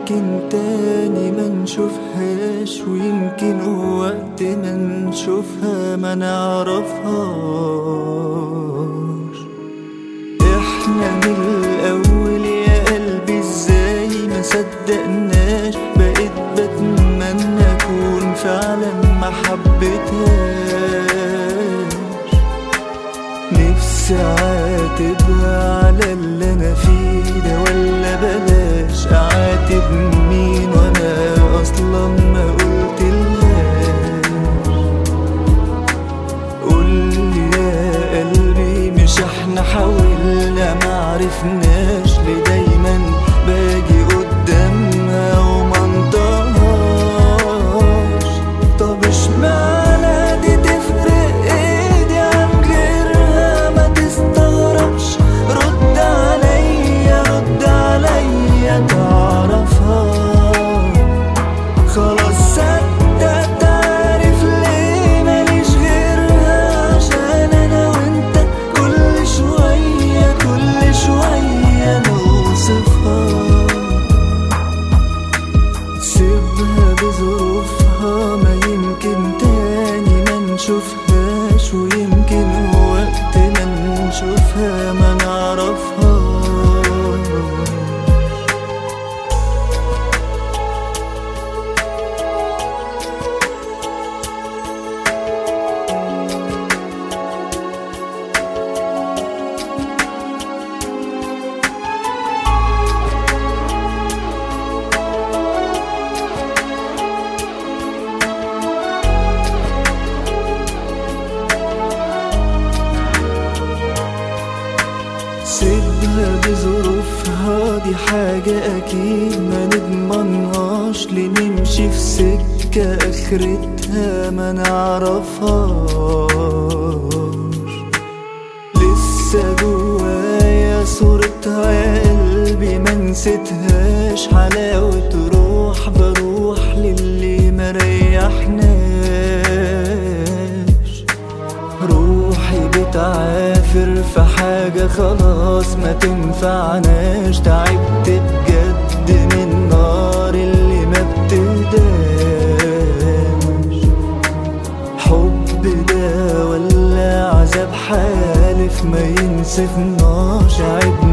يمكن تاني ما نشوفهاش ويمكن وقت ما نشوفها ما نعرفهاش احنا من الاول يا قلبي ازاي ما صدقناش بقيت بتمنى اكون فعلا ما حبيتهاش نفسي اعاتبها على اللي انا فيه ده ولا بلاش اعاتب مين وانا اصلا ما قلتلهاش قولي يا قلبي مش احنا حاولنا معرفناش ليه دايما باجي قدامها وما انطقهاش طب اشمعنى دي تفرق ايدي عن غيرها ما تستغربش رد عليا رد عليا تعرفها خلاص صدقت عارف ليه ماليش غيرها عشان انا وانت كل شوية كل شوية نوصفها سيبها بظروفها ما يمكن تاني ما نشوفهاش ويمكن وقت ما نشوفها ما نعرفهاش سيبها بظروفها دي حاجة أكيد ما نضمنهاش لنمشي في سكة آخرتها ما نعرفهاش لسه جوايا صورتها يا قلبي ما نسيتهاش حلاوة روح بروح للي مريحناش روحي بتعافر في حاجة خلاص ما تنفعناش تعبت بجد من النار اللي ما بتهداش حب ده ولا عذاب حالف ما ينسفناش عيب